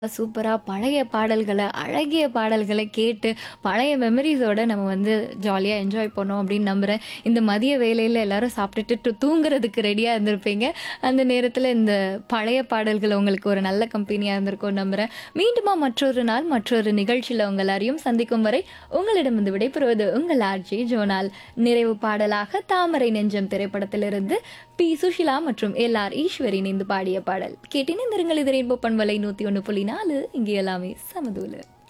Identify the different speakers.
Speaker 1: சூப்பரா பழைய பாடல்கள, அழகிய பாடல்கள கேட்டு, பழைய மெமரீஸோட நம்ம வந்து ஜாலியா என்ஜாய் பண்ணோம் அப்படின்னு நம்புறேன். இந்த மதிய வேளையில எல்லாரும் சாப்பிட்டுட்டு டு தூங்குறதுக்கு ரெடியா இருந்திருப்பீங்க. அந்த நேரத்துல இந்த பழைய பாடல்கள் உங்களுக்கு ஒரு நல்ல கம்பெனியா இருந்திருக்கும்னு நம்புறேன். மீண்டுமா மற்றொரு நாள், மற்றொரு நிகழ்ச்சியில உங்க எல்லாரையும் சந்திக்கும் வரை, உங்களிடமிருந்து விடைபெறுவது உங்கள் ஆர்ஜே ஜோனால். நிறைவு பாடலாக தாமரை நெஞ்சம் திரைப்படத்திலிருந்து பி. சுஷிலா மற்றும் எல். ஆர். ஈஸ்வரி இணைந்து பாடிய பாடல். கேட்டினை நிறுங்கள் இது ரெயின்போ பண்பலை 101.4 இங்கே எல்லாமே சமதூளு.